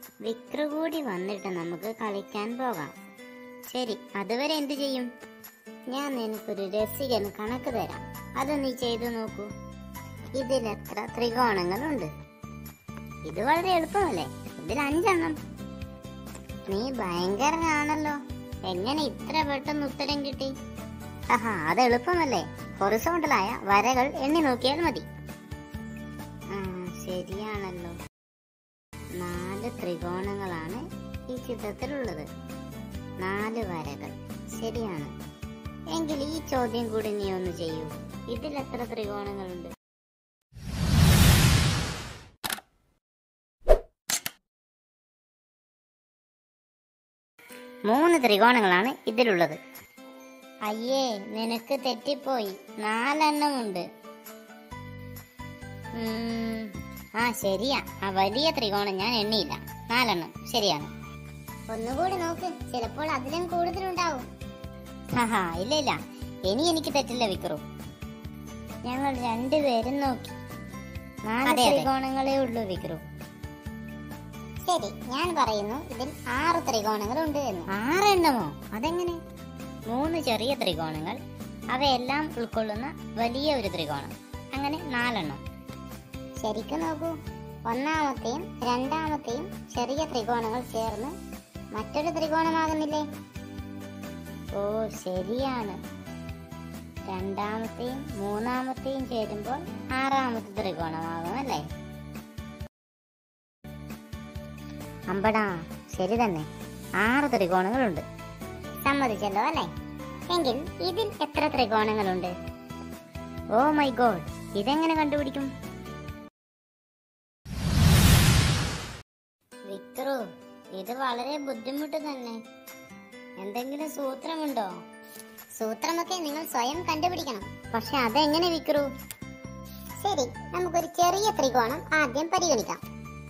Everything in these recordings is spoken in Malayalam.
വിക്രു കൂടി വന്നിട്ട് നമുക്ക് കളിക്കാൻ പോകാം ശരി അതുവരെ എന്തു ചെയ്യും ഞാൻ നിനക്കൊരു രസികൻ കണക്ക് തരാം അത് നീ ചെയ്തു നോക്കൂ ഇതിൽ എത്ര ത്രികോണങ്ങളുണ്ട് ഇത് വളരെ എളുപ്പമല്ലേ ഇതിൽ അഞ്ചെണ്ണം നീ ഭയങ്കരനാണല്ലോ എങ്ങനെ ഇത്ര പെട്ടെന്ന് ഉത്തരം കിട്ടി ആഹാ അത് എളുപ്പമല്ലേ ഹൊറിസോണ്ടലായ വരകൾ എണ്ണി നോക്കിയാൽ മതി ആ ശരിയാണല്ലോ നാല് ത്രികോണങ്ങളാണ് ഈ ചിത്രത്തിലുള്ളത് നാല് വരകൾ ശരിയാണ് എങ്കിൽ ഈ ചോദ്യം കൂടി നീ ഒന്ന് ചെയ്യൂ ഇതിൽ എത്ര ത്രികോണങ്ങളുണ്ട് മൂന്ന് ത്രികോണങ്ങളാണ് ഇതിലുള്ളത് അയ്യേ നിനക്ക് തെറ്റിപ്പോയി നാലെണ്ണമുണ്ട് ഉം, ആ ശരിയാ ആ വലിയ ത്രികോണം ഞാൻ എണ്ണിയില്ല നാലെണ്ണം ശരിയാണ് ഒന്നുകൂടി നോക്ക് ചിലപ്പോൾ അതിലും കൂടുതലുണ്ടാവും ഹാ ഇല്ല ഇല്ല ഇനി എനിക്ക് തെറ്റില്ല വിക്രു ഞങ്ങൾ രണ്ടുപേരും നോക്കി നാല് ത്രികോണങ്ങളേ ഉള്ളൂ വിക്രു ശരി ഞാൻ പറയുന്നു ഇതിൽ ആറ് ത്രികോണങ്ങൾ ഉണ്ട് എന്ന് ആറെണ്ണമോ അതെങ്ങനെ മൂന്ന് ചെറിയ ത്രികോണങ്ങൾ അവയെല്ലാം ഉൾക്കൊള്ളുന്ന വലിയ ഒരു ത്രികോണം അങ്ങനെ നാലെണ്ണം ശരിക്കും നോക്കൂ ഒന്നാമത്തെയും രണ്ടാമത്തെയും ചെറിയ ത്രികോണങ്ങൾ ചേർന്ന് മറ്റൊരു ത്രികോണമാകുന്നില്ലേ ഓ ശരിയാണ് രണ്ടാമത്തെയും മൂന്നാമത്തെയും ചേരുമ്പോൾ ആറാമത്തെ ത്രികോണമാകും അല്ലേ അമ്പടാ ശരി തന്നെ ആറ് ത്രികോണങ്ങളുണ്ട് സമ്മതിച്ചല്ലോ അല്ലേ എങ്കിൽ ഇതിൽ എത്ര ത്രികോണങ്ങളുണ്ട് ഓ മൈ ഗോഡ് ഇതെങ്ങനെ കണ്ടുപിടിക്കും വിക്രു ഇത് വളരെ ബുദ്ധിമുട്ട് തന്നെ എന്തെങ്കിലും സൂത്രമുണ്ടോ സൂത്രമൊക്കെ നിങ്ങൾ സ്വയം കണ്ടുപിടിക്കണം പക്ഷെ അതെങ്ങനെ വിക്രു ശരി നമുക്കൊരു ചെറിയ ത്രികോണം ആദ്യം പരിഗണിക്കാം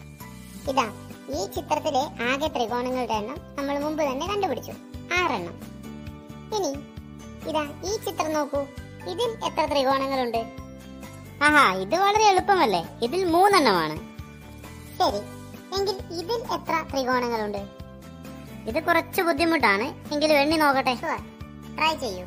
ഇതാ ഈ ചിത്രത്തിലെ ആകെ ത്രികോണങ്ങളുടെ എണ്ണം നമ്മൾ മുമ്പ് തന്നെ കണ്ടുപിടിച്ചു ആറെണ്ണം ഇനി ഇതാ ഈ ചിത്രം നോക്കൂ ഇതിൽ എത്ര ത്രികോണങ്ങളുണ്ട് ആഹാ ഇത് വളരെ എളുപ്പമല്ലേ ഇതിൽ മൂന്നെണ്ണമാണ് ശരി എങ്കിൽ ഇതിൽ എത്ര ത്രികോണങ്ങളുണ്ട് ഇത് കുറച്ച് ബുദ്ധിമുട്ടാണ് എങ്കിലും എണ്ണി നോക്കട്ടെ ട്രൈ ചെയ്യൂ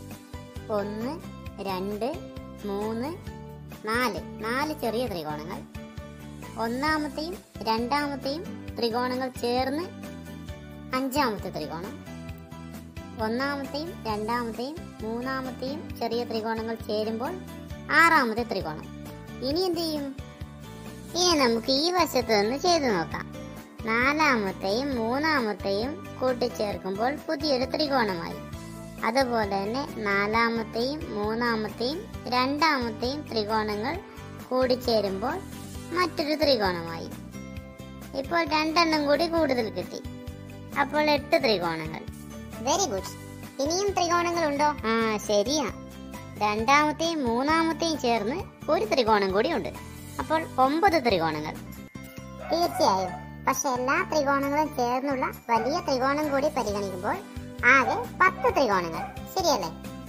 ഒന്ന് രണ്ട് മൂന്ന് നാല് നാല് ചെറിയ ത്രികോണങ്ങൾ ഒന്നാമത്തെയും രണ്ടാമത്തെയും ത്രികോണങ്ങൾ ചേർന്ന് അഞ്ചാമത്തെ ത്രികോണം ഒന്നാമത്തെയും രണ്ടാമത്തെയും മൂന്നാമത്തെയും ചെറിയ ത്രികോണങ്ങൾ ചേരുമ്പോൾ ആറാമത്തെ ത്രികോണം ഇനി എന്ത് ചെയ്യും ഇനി നമുക്ക് ഈ വശത്ത് നിന്ന് ചെയ്തു നോക്കാം നാലാമത്തെയും മൂന്നാമത്തെയും കൂട്ടിച്ചേർക്കുമ്പോൾ പുതിയൊരു ത്രികോണമായി അതുപോലെ തന്നെ നാലാമത്തെയും മൂന്നാമത്തെയും രണ്ടാമത്തെയും ത്രികോണങ്ങൾ കൂടിച്ചേരുമ്പോൾ മറ്റൊരു ത്രികോണമായി ഇപ്പോൾ രണ്ടെണ്ണം കൂടി കൂടുതൽ കിട്ടി അപ്പോൾ എട്ട് ത്രികോണങ്ങൾ വെരി ഗുഡ് ഇനിയും ത്രികോണങ്ങൾ ഉണ്ടോ ആ ശരിയാ രണ്ടാമത്തെയും മൂന്നാമത്തെയും ചേർന്ന് ഒരു ത്രികോണം കൂടി ഉണ്ട് അപ്പോൾ ഒമ്പത് ത്രികോണങ്ങൾ തീർച്ചയായും പക്ഷെ എല്ലാ ത്രികോണങ്ങളും ചേർന്നുള്ള വലിയ ത്രികോണം കൂടി പരിഗണിക്കുമ്പോൾ ആകെ പത്ത് ത്രികോണങ്ങൾ ശരിയല്ലേ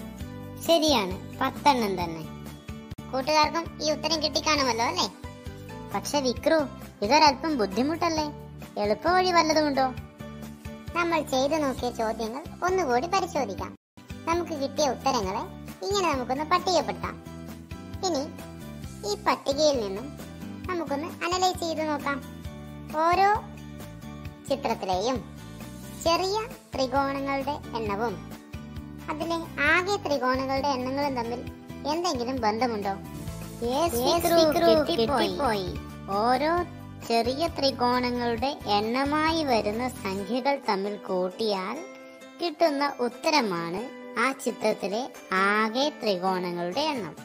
ശരിയാണ് പത്തെണ്ണം തന്നെ കൂട്ടുകാർക്കും ഈ ഉത്തരം കിട്ടിക്കാണുമല്ലോ അല്ലേ പക്ഷെ വിക്രു ഇതൊരല്പം ബുദ്ധിമുട്ടല്ലേ എളുപ്പ വഴി വല്ലതുമുണ്ടോ നമ്മൾ ചെയ്തു നോക്കിയ ചോദ്യങ്ങൾ ഒന്നുകൂടി പരിശോധിക്കാം നമുക്ക് കിട്ടിയ ഉത്തരങ്ങളെ ഇങ്ങനെ നമുക്കൊന്ന് പട്ടികപ്പെടുത്താം ഇനി ഈ പട്ടികയിൽ നിന്നും നമുക്കൊന്ന് അനലൈസ് ചെയ്ത് നോക്കാം ഓരോ ചിത്രത്തിലെയും ചെറിയ ത്രികോണങ്ങളുടെ എണ്ണവും അതിലെ ആകെ ത്രികോണങ്ങളുടെ എണ്ണങ്ങളും തമ്മിൽ എന്തെങ്കിലും ബന്ധമുണ്ടോ Yes, വിക്രു, കിട്ടിപ്പോയി. ഓരോ ചെറിയ ത്രികോണങ്ങളുടെ എണ്ണമായി വരുന്ന സംഖ്യകൾ തമ്മിൽ കൂട്ടിയാൽ കിട്ടുന്ന ഉത്തരമാണ് ആ ചിത്രത്തിലെ ആകെ ത്രികോണങ്ങളുടെ എണ്ണം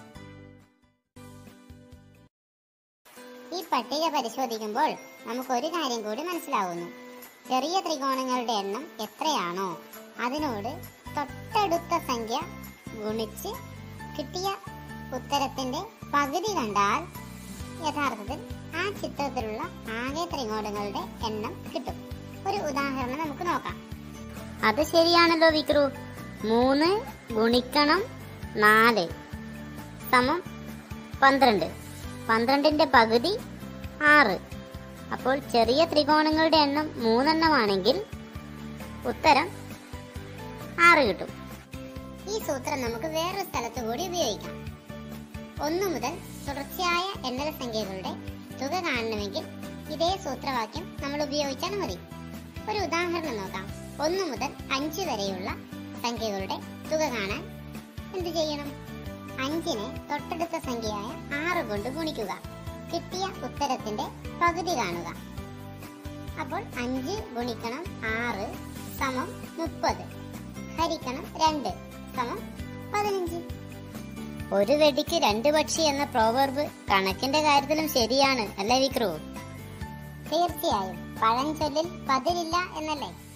ഈ പട്ടിക പരിശോധിക്കുമ്പോൾ നമുക്ക് ഒരു കാര്യം കൂടി മനസ്സിലാവുന്നു ചെറിയ ത്രികോണങ്ങളുടെ എണ്ണം എത്രയാണോ അതിനോട് തൊട്ടടുത്ത സംഖ്യ ഗുണിച്ച് കിട്ടിയ ഉത്തരത്തിന്റെ പകുതി കണ്ടാൽ യഥാർത്ഥത്തിൽ ആ ചിത്രത്തിലുള്ള ആകെ ത്രികോണങ്ങളുടെ എണ്ണം കിട്ടും ഒരു ഉദാഹരണം നമുക്ക് നോക്കാം അത് ശരിയാണല്ലോ വിക്രു മൂന്ന് ഗുണിക്കണം നാല് സമം പന്ത്രണ്ട് പന്ത്രണ്ടിന്റെ പകുതി ആറ് അപ്പോൾ ചെറിയ ത്രികോണങ്ങളുടെ എണ്ണം മൂന്നെണ്ണമാണെങ്കിൽ ഉത്തരം ആറ് കിട്ടും ഈ സൂത്രം നമുക്ക് വേറൊരു സ്ഥലത്ത് കൂടി ഉപയോഗിക്കാം ഒന്നു മുതൽ തുടർച്ചയായ എണ്ണൽ സംഖ്യകളുടെ തുക കാണണമെങ്കിൽ ഇതേ സൂത്രവാക്യം നമ്മൾ ഉപയോഗിച്ചാൽ മതി ഒരു ഉദാഹരണം നോക്കാം ഒന്നു മുതൽ അഞ്ച് വരെയുള്ള സംഖ്യകളുടെ തുക കാണാൻ എന്ത് ചെയ്യണം അഞ്ചിനെ തൊട്ടടുത്ത സംഖ്യയായ ആറ് കൊണ്ട് ഗുണിക്കുക കിട്ടിയ ഉത്തരത്തിന്റെ പകുതി കാണുക അപ്പോൾ അഞ്ച് ഗുണിക്കണം ആറ് സമം മുപ്പത് ഹരിക്കണം രണ്ട് സമം പതിനഞ്ച് ഒരു വെടിക്ക് രണ്ട് പക്ഷി എന്ന പ്രോവർബ് കണക്കിന്റെ കാര്യത്തിലും ശരിയാണ് അല്ലേ വിക്രു തീർച്ചയായും പഴഞ്ചൊല്ലിൽ പതിരില്ല എന്നല്ലേ